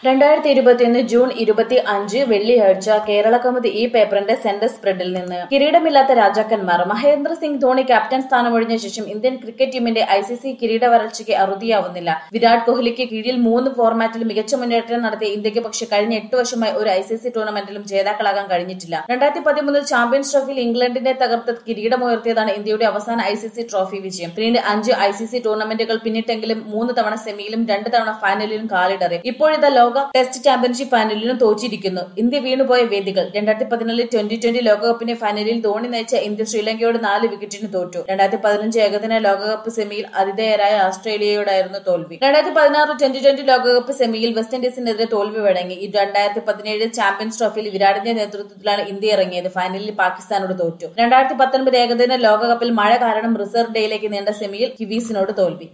രണ്ടായിരത്തി ഇരുപത്തിയൊന്ന് ജൂൺ ഇരുപത്തി അഞ്ച് വെള്ളിയാഴ്ച കേരള കൗമുദി ഈ പേപ്പറിന്റെ സെന്റർ സ്പ്രെഡിൽ നിന്ന് കിരീടമില്ലാത്ത രാജാക്കന്മാർ മഹേന്ദ്ര സിംഗ് ധോണി ക്യാപ്റ്റൻ സ്ഥാനമൊഴിഞ്ഞ ശേഷം ഇന്ത്യൻ ക്രിക്കറ്റ് ടീമിന്റെ ഐ സി സി കിരീട വരൾച്ചയ്ക്ക് അറുതിയാവുന്നില്ല വിരാട് കോഹ്ലിക്ക് കീഴിൽ മൂന്ന് ഫോർമാറ്റിൽ മികച്ച മുന്നേറ്റം നടത്തിയ ഇന്ത്യക്ക് പക്ഷേ കഴിഞ്ഞ എട്ട് വർഷമായി ഒരു ഐ സി സി ടൂർണമെന്റിലും ജേതാക്കളാകാൻ കഴിഞ്ഞിട്ടില്ല രണ്ടായിരത്തി പതിമൂന്നിൽ ചാമ്പ്യൻസ് ട്രോഫിയിൽ ഇംഗ്ലണ്ടിനെ തകർത്ത് കിരീടമുയർത്തിയതാണ് ഇന്ത്യയുടെ അവസാന ഐ സി സി ട്രോഫി വിജയം പിന്നീട് അഞ്ച് ഐ സി സി ടൂർണമെന്റുകൾ പിന്നിട്ടെങ്കിലും മൂന്ന് തവണ സെമിയിലും രണ്ട് തവണ ഫൈനലിലും കാലിടറി ഇപ്പോഴിതാ ലോക ടെസ്റ്റ് ചാമ്പ്യൻഷിപ്പ് ഫൈനലിലും തോറ്റിരിക്കുന്നു ഇന്ത്യ വീണുപോയ വേദികൾ രണ്ടായിരത്തി പതിനാലിൽ ട്വന്റി ട്വന്റി ലോകകപ്പിന്റെ ഫൈനലിൽ ധോണി നയിച്ച ഇന്ത്യ ശ്രീലങ്കയോട് നാല് വിക്കറ്റിന് തോറ്റു രണ്ടായിരത്തി പതിനഞ്ച് ഏകദിന ലോകകപ്പ് സെമിയിൽ ആതിഥേയരായ ഓസ്ട്രേലിയയോടായിരുന്നു തോൽവി രണ്ടായിരത്തി പതിനാറ് ട്വന്റി ട്വന്റി ലോകകപ്പ് സെമിയിൽ വെസ്റ്റ് ഇൻഡീസിനെതിരെ തോൽവി വഴങ്ങി ഈ രണ്ടായിരത്തി പതിനേഴ് ചാമ്പ്യൻസ് ട്രോഫിയിൽ വിരാടിന്റെ നേതൃത്വത്തിലാണ് ഇന്ത്യ ഇറങ്ങിയത് ഫൈനലിൽ പാകിസ്ഥാനോട് തോറ്റു രണ്ടായിരത്തി പത്തൊൻപത് ഏകദിന ലോകകപ്പിൽ മഴ കാരണം റിസർവ് ഡേയിലേക്ക് നീണ്ട സെമിയിൽ കിവീസിനോട് തോൽവി